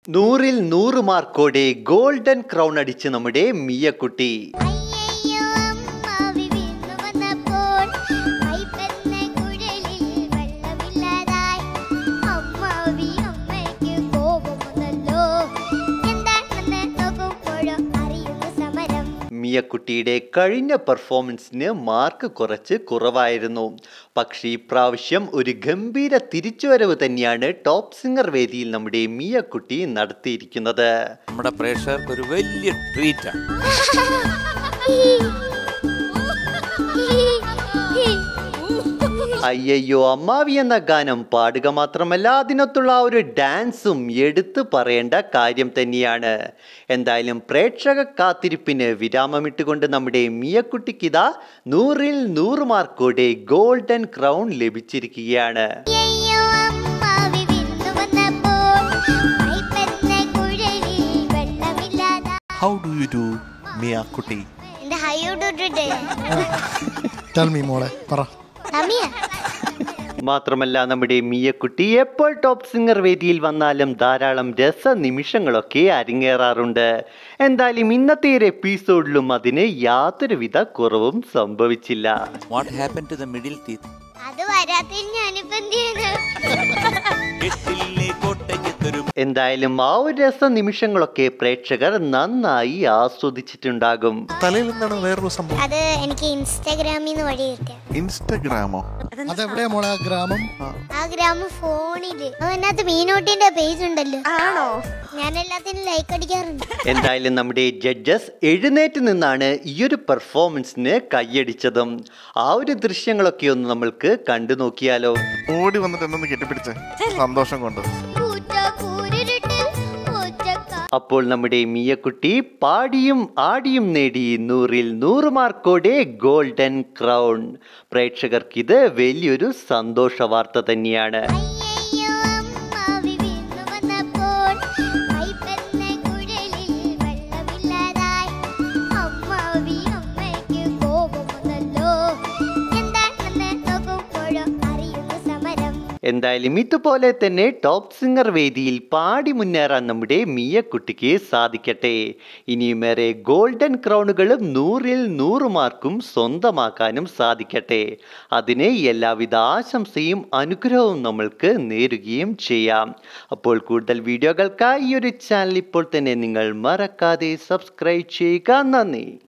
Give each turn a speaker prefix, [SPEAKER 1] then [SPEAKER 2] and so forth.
[SPEAKER 1] നൂറിൽ നൂറ് മാർക്കോടെ ഗോൾഡൻ ക്രൗൺ അടിച്ച് നമ്മുടെ മിയക്കുട്ടി
[SPEAKER 2] അയ്യയ്യോ അമ്മാവി വീണു വന്നപ്പോൾ കൈപ്പന്ന കുഴലിൽ വെള്ളമില്ലാതായി അമ്മാവി അമ്മയ്ക്ക് കോപം വന്നല്ലോ എന്താണെന്ന് നോക്കുമ്പോഴോ അറിയുന്നു സമരം
[SPEAKER 1] മിയക്കുട്ടിയുടെ കഴിഞ്ഞ പെർഫോമൻസിന് മാർക്ക് കുറച്ച് കുറവായിരുന്നു പക്ഷേ ഇപ്രാവശ്യം ഒരു ഗംഭീര തിരിച്ചുവരവ് തന്നെയാണ് ടോപ്പ് സിംഗർ വേദിയിൽ നമ്മുടെ മിയക്കുട്ടി നടത്തിയിരിക്കുന്നത്
[SPEAKER 3] നമ്മുടെ പ്രേക്ഷകർക്ക് ഒരു വലിയ ട്രീറ്റാണ്
[SPEAKER 1] അയ്യയ്യോ അമ്മാവി എന്ന ഗാനം പാടുക മാത്രമല്ല അതിനൊത്തുള്ള ആ ഒരു ഡാൻസും എടുത്തു പറയേണ്ട കാര്യം തന്നെയാണ് എന്തായാലും പ്രേക്ഷക കാത്തിരിപ്പിന് വിരാമമിട്ടുകൊണ്ട് നമ്മുടെ മിയക്കുട്ടിക്കിതാ നൂറിൽ നൂറ് മാർക്കോടെ ഗോൾഡൻ ക്രൗൺ ലഭിച്ചിരിക്കുകയാണ്
[SPEAKER 2] അയ്യയ്യോ അമ്മാവി വീണു വന്നപ്പോൾ കൈപ്പന്ന കുഴലിൽ വെള്ളമില്ലാതായി
[SPEAKER 4] ഹൗ ഡു യു ഡു മിയ കുട്ടി
[SPEAKER 2] എന്റെ ഹൈയോട്ടിട്ട്
[SPEAKER 5] ടെൽ മീ മോളെ പറ
[SPEAKER 2] തമിയ
[SPEAKER 1] മാത്രമല്ല നമ്മുടെ മിയക്കുട്ടി എപ്പോൾ ടോപ്പ് സിംഗർ വേദിയിൽ വന്നാലും ധാരാളം രസ നിമിഷങ്ങളൊക്കെ അരങ്ങേറാറുണ്ട് എന്തായാലും ഇന്നത്തെ ഒരു എപ്പിസോഡിലും അതിന് യാതൊരുവിധ കുറവും സംഭവിച്ചില്ല
[SPEAKER 3] what happen to the middle teeth
[SPEAKER 2] അത് വരാത്തതിന് ഞാനിപ്പോ എന്ത് ചെയ്യുന്നു
[SPEAKER 3] കെട്ടില്ലേ കോട്ടയ്ക്കെത്തൊരു
[SPEAKER 1] എന്തായാലും ആ ഒരു രസ നിമിഷങ്ങളൊക്കെ പ്രേക്ഷകർ നന്നായി ആസ്വദിച്ചിട്ടുണ്ടാകും
[SPEAKER 4] തലയിൽ എന്താണ് വേറൊരു സംഭവം
[SPEAKER 2] അത് എനിക്ക് ഇൻസ്റ്റാഗ്രാമിൽ നിന്ന് വഴി കിട്ടിയ
[SPEAKER 4] ഇൻസ്റ്റഗ്രാമോ
[SPEAKER 5] അതെവിടെയാ മോളെ ആ ഗ്രാമം
[SPEAKER 2] ആ ഗ്രാമം ഫോണില് അതിനകത്ത് മീനോട്ടിന്റെ പേജ് ഉണ്ടല്ലോ ആണോ ഞാൻ എല്ലാത്തിനും ലൈക്ക് അടിക്കാറുണ്ട്
[SPEAKER 1] എന്തായാലും നമ്മുടെ ജഡ്ജസ് എഴുന്നേറ്റ് നിന്നാണ് ഈ ഒരു പെർഫോമൻസിന് കൈയടിച്ചതും ആ ഒരു ദൃശ്യങ്ങളൊക്കെ ഒന്ന് നമ്മൾക്ക് കണ്ടു നോക്കിയാലോ
[SPEAKER 4] ഓടി വന്നിട്ട് എന്നൊന്ന് കെട്ടിപ്പിടിച്ചേ സന്തോഷം കൊണ്ട്
[SPEAKER 2] പൂച്ച കൂരിരുട്ട് പൂച്ചക്ക
[SPEAKER 1] അപ്പോൾ നമ്മുടെ മിയക്കുട്ടി പാടിയും ആടിയും നേടി നൂറിൽ നൂറ് മാർക്കോടെ ഗോൾഡൻ ക്രൗൺ പ്രേക്ഷകർക്കിത് വലിയൊരു സന്തോഷ വാർത്ത തന്നെയാണ്
[SPEAKER 2] അയ്യയ്യോ അമ്മാവി വീണു വന്നപ്പോൾ കൈപ്പന്ന കുഴലിൽ വെള്ളമില്ലാതായി അമ്മാവി അമ്മയ്ക്ക് കോപം വന്നല്ലോ എന്താണെന്ന് നോക്കുമ്പോഴോ അറിയുന്നു സമരം
[SPEAKER 1] എന്തായാലും ഇതുപോലെ തന്നെ ടോപ്പ് സിംഗർ വേദിയിൽ പാടി മുന്നേറാൻ നമ്മുടെ മിയക്കുട്ടിക്ക് സാധിക്കട്ടെ ഇനിയുമേറെ ഗോൾഡൻ ക്രൗണുകളും നൂറിൽ നൂറ് മാർക്കും സ്വന്തമാക്കാനും സാധിക്കട്ടെ അതിന് എല്ലാവിധ ആശംസയും അനുഗ്രഹവും നമ്മൾക്ക് നേരുകയും ചെയ്യാം അപ്പോൾ കൂടുതൽ വീഡിയോകൾക്കായി ഈ ഒരു ചാനൽ ഇപ്പോൾ തന്നെ നിങ്ങൾ മറക്കാതെ സബ്സ്ക്രൈബ് ചെയ്യുക നന്ദി